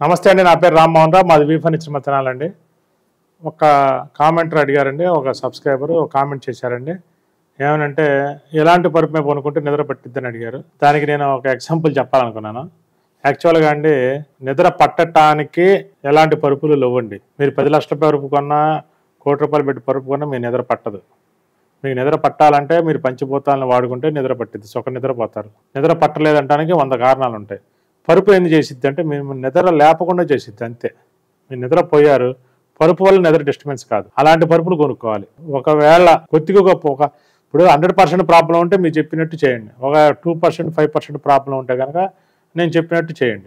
నమస్తే అండి నా పేరు రామ్మోహన్ రావు మాది వీ ఫర్నిచర్ మతనాలండి ఒక కామెంటర్ అడిగారండి ఒక సబ్స్క్రైబర్ ఒక కామెంట్ చేశారండి ఏమనంటే ఎలాంటి పరుపు మీద కొనుక్కుంటే నిద్ర పట్టిద్దని అడిగారు దానికి నేను ఒక ఎగ్జాంపుల్ చెప్పాలనుకున్నాను యాక్చువల్గా అండి నిద్ర పట్టడానికి ఎలాంటి పరుపులు లేవండి మీరు పది లక్షల పరుపు కొన్నా కోటి రూపాయలు పెట్టి పరుపు కొన్నా మీ నిద్ర పట్టదు మీకు నిద్ర పట్టాలంటే మీరు పంచిభూతాలను వాడుకుంటే నిద్ర పట్టిద్ది సుఖ నిద్రపోతారు నిద్ర పట్టలేదంటానికి వంద కారణాలు ఉంటాయి పరుపు ఏంది చేసిద్ది అంటే మేము నిద్ర లేపకుండా చేసిద్ది అంతే మీరు నిద్రపోయారు పరుపు వల్ల నిద్ర డిస్టర్బెన్స్ కాదు అలాంటి పరుపులు కొనుక్కోవాలి ఒకవేళ కొద్దిగా గొప్ప ఒక ఇప్పుడు హండ్రెడ్ పర్సెంట్ ప్రాబ్లం ఉంటే మీరు చెప్పినట్టు చేయండి ఒక two percent five percent problem ఉంటే కనుక నేను చెప్పినట్టు చేయండి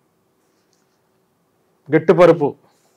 గట్టి పరుపు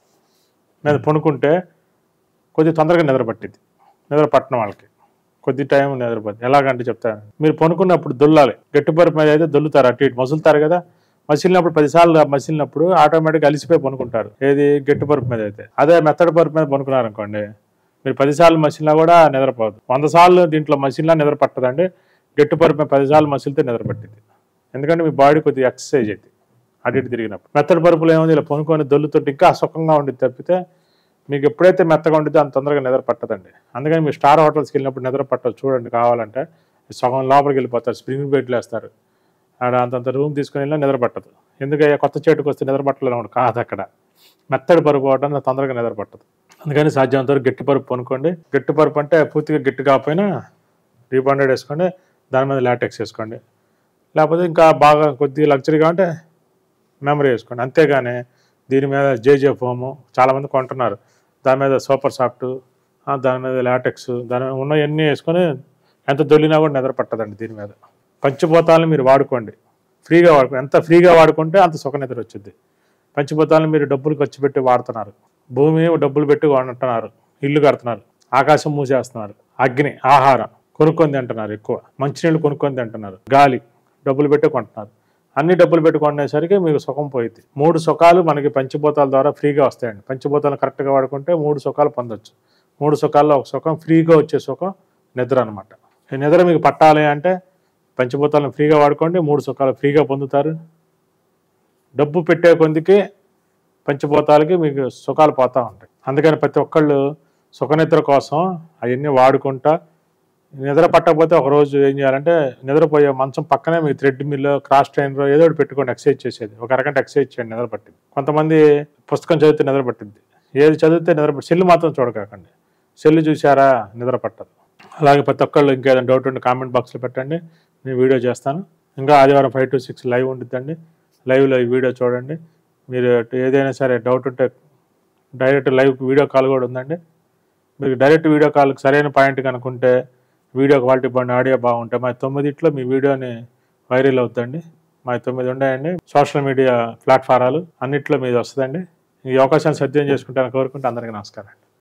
మీద పనుకుంటే కొద్ది తొందరగా నిద్ర పట్టింది నిద్ర పట్టడం వాళ్ళకి కొద్ది టైం నిద్ర పట్టింది ఎలాగంటే చెప్తాను మీరు పనుకున్నప్పుడు దొల్లాలి గట్టి పరుపు మీద అయితే దొల్లుతారు అటు ఇటు మసులుతారు కదా మసిలినప్పుడు పదిసార్లు మసిలినప్పుడు ఆటోమేటిక్గా అలిసిపోయి పనుకుంటారు ఏది గట్టి పరుపు మీద అయితే అదే మెత్తడి పరుపు మీద పనుకున్నారు అనుకోండి మీరు పదిసార్లు మసిలినా కూడా నిద్రపోదు వంద సార్లు దీంట్లో మసిలినా నిద్ర పట్టదండి గట్టి పరుపు మీద పదిసార్లు మసిలితే నిద్ర పట్టింది ఎందుకంటే మీ బాడీ కొద్దిగా ఎక్సర్సైజ్ అయితే అటు ఇటు తిరిగినప్పుడు మెత్తడి పరుపులో ఏముంది ఇలా పనుకొని దొల్లుతుంటే ఇంకా సుఖంగా ఉండిద్ది తప్పితే మీకు ఎప్పుడైతే మెత్తగా ఉండిద్దో అంత తొందరగా నిద్ర పట్టదండి అందుకని మీరు స్టార్ హోటల్స్కి వెళ్ళినప్పుడు నిద్ర పట్టదు చూడండి కావాలంటే సగం లోపలికి వెళ్ళిపోతారు స్ప్రింగ్ బెడ్లు వేస్తారు ఆడ అంతంత రూమ్ తీసుకొని వెళ్ళినా నిద్ర పట్టదు ఎందుకంటే కొత్త చేటుకు వస్తే నిద్ర పట్టలేదు అన్నమాట కాదు అక్కడ మెత్తడి పరుపు అవడం తొందరగా నిద్ర పట్టదు అందుకని సాధ్యమంత వరకు గట్టి పరుపు కొనుక్కోండి గట్టి పరుపు అంటే పూర్తిగా గట్టి కాకపోయినా రీబాండెడ్ వేసుకోండి దాని మీద లాటెక్స్ వేసుకోండి లేకపోతే ఇంకా బాగా కొద్దిగా లగ్జరీగా అంటే మెమరీ వేసుకోండి అంతేగాని దీని మీద జేజే ఫోము చాలామంది కొంటున్నారు దాని మీద సూపర్ సాఫ్ట్ ఆ, దాని మీద లాటెక్స్ దాని మీద ఉన్నవన్నీ వేసుకొని ఎంత దొల్లినా కూడా నిద్ర పట్టదండి దీని మీద పంచభూతాలను మీరు వాడుకోండి ఫ్రీగా వాడుకో ఎంత ఫ్రీగా వాడుకుంటే అంత సుఖ నిద్ర వచ్చింది పంచభూతాలను మీరు డబ్బులు ఖర్చు పెట్టి వాడుతున్నారు భూమి డబ్బులు పెట్టి వాడుతున్నారు ఇల్లు కడుతున్నారు ఆకాశం మూసేస్తున్నారు అగ్ని ఆహారం కొనుక్కొని తింటున్నారు ఎక్కువ మంచినీళ్ళు కొనుక్కొని తింటున్నారు గాలి డబ్బులు పెట్టి కొంటున్నారు అన్ని డబ్బులు పెట్టి కొనేసరికి మీకు సుఖం పోయింది మూడు సుఖాలు మనకి పంచభూతాల ద్వారా ఫ్రీగా వస్తాయండి పంచభూతాలు కరెక్ట్గా వాడుకుంటే మూడు సుఖాలు పొందొచ్చు మూడు సుఖాల్లో ఒక సుఖం ఫ్రీగా వచ్చే సుఖం నిద్ర అనమాట ఈ నిద్ర మీకు పట్టాలి అంటే పంచభూతాలను ఫ్రీగా వాడుకోండి మూడు సుఖాలు ఫ్రీగా పొందుతారు డబ్బు పెట్టే కొందికి పంచభూతాలకి మీకు సుఖాలు పోతూ ఉంటాయి అందుకని ప్రతి ఒక్కళ్ళు సుఖనిద్ర కోసం అవన్నీ వాడుకుంటా నిద్ర పట్టకపోతే ఒక రోజు ఏం చేయాలంటే నిద్రపోయే మంచం పక్కనే మీ థ్రెడ్ మిల్ క్రాస్ ట్రైనర్ ఏదో ఒకటి పెట్టుకోండి ఎక్సర్సైజ్ చేసేది ఒక అరగంట ఎక్సర్సైజ్ చేయండి నిద్ర పట్టింది కొంతమంది పుస్తకం చదివితే నిద్ర పట్టింది ఏది చదివితే నిద్ర పట్టి సెల్ మాత్రం చూడకండి సెల్ చూసారా నిద్ర పట్టదు అలాగే ప్రతి ఒక్కళ్ళు ఇంకేదైనా డౌట్ ఉంటే కామెంట్ బాక్స్లో పెట్టండి నేను వీడియో చేస్తాను ఇంకా ఆదివారం ఫైవ్ టు సిక్స్ లైవ్ ఉంటుందండి లైవ్లో ఈ వీడియో చూడండి మీరు ఏదైనా సరే డౌట్ ఉంటే డైరెక్ట్ లైవ్ వీడియో కాల్ కూడా ఉందండి మీరు డైరెక్ట్ వీడియో కాల్కి సరైన పాయింట్ కనుక్కుంటే వీడియో క్వాలిటీ బాగుంది ఆడియో బాగుంటే మా తొమ్మిదిట్లో మీ వీడియోని వైరల్ అవుతుందండి మా తొమ్మిది ఉన్నాయండి సోషల్ మీడియా ప్లాట్ఫారాలు అన్నిట్లో మీది వస్తుందండి ఈ అవకాశాన్ని సద్వినియోగం చేసుకుంటాను కోరుకుంటే అందరికీ నమస్కారం